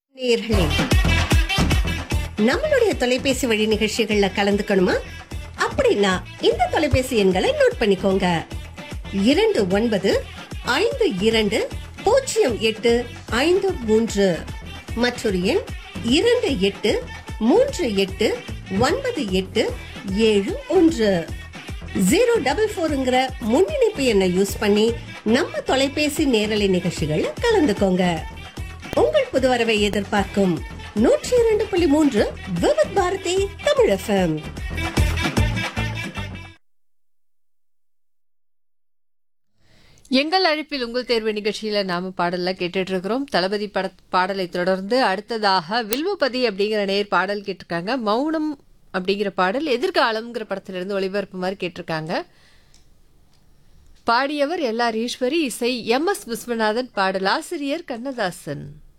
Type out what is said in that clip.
நேயர்களே நம்மளுடைய தொலைபேசி வழி நிகழ்ச்சிகள்ல கலந்துக்கணுமா அப்படின்னா இந்த தொலைபேசி எண்களை நோட் பண்ணிக்கோங்க இரண்டு ஒன்பது ஐந்து இரண்டு பூஜ்ஜியம் எட்டு ஐந்து மூன்று மற்றொரு எண் இரண்டு எட்டு மூன்று எட்டு ஒன்பது எட்டு ஏழு ஒன்று ஜீரோ டபுள் ஃபோருங்கிற முன்னிணைப்பு எண்ணை யூஸ் பண்ணி நம்ம தொலைபேசி நேரலை நிகழ்ச்சிகள்ல கலந்துக்கோங்க உங்கள் புது வரவை எதிர்பார்க்கும் நூற்றி இரண்டு புள்ளி மூன்று விவத் பாரதி தமிழ் எஃப்எம் எங்கள் அழைப்பில் உங்கள் தேர்வு நிகழ்ச்சியில நாம பாடல்லாம் கேட்டுட்டு இருக்கிறோம் தளபதி பட பாடலை தொடர்ந்து அடுத்ததாக வில்வபதி அப்படிங்கிற நேர் பாடல் கேட்டிருக்காங்க மௌனம் அப்படிங்கிற பாடல் எதிர்காலம்ங்கிற படத்திலிருந்து ஒளிபரப்பு மாதிரி கேட்டிருக்காங்க பாடியவர் எல் ஆர் ஈஸ்வரி இசை எம் எஸ் விஸ்வநாதன் பாடல் ஆசிரியர் கண்ணதாசன்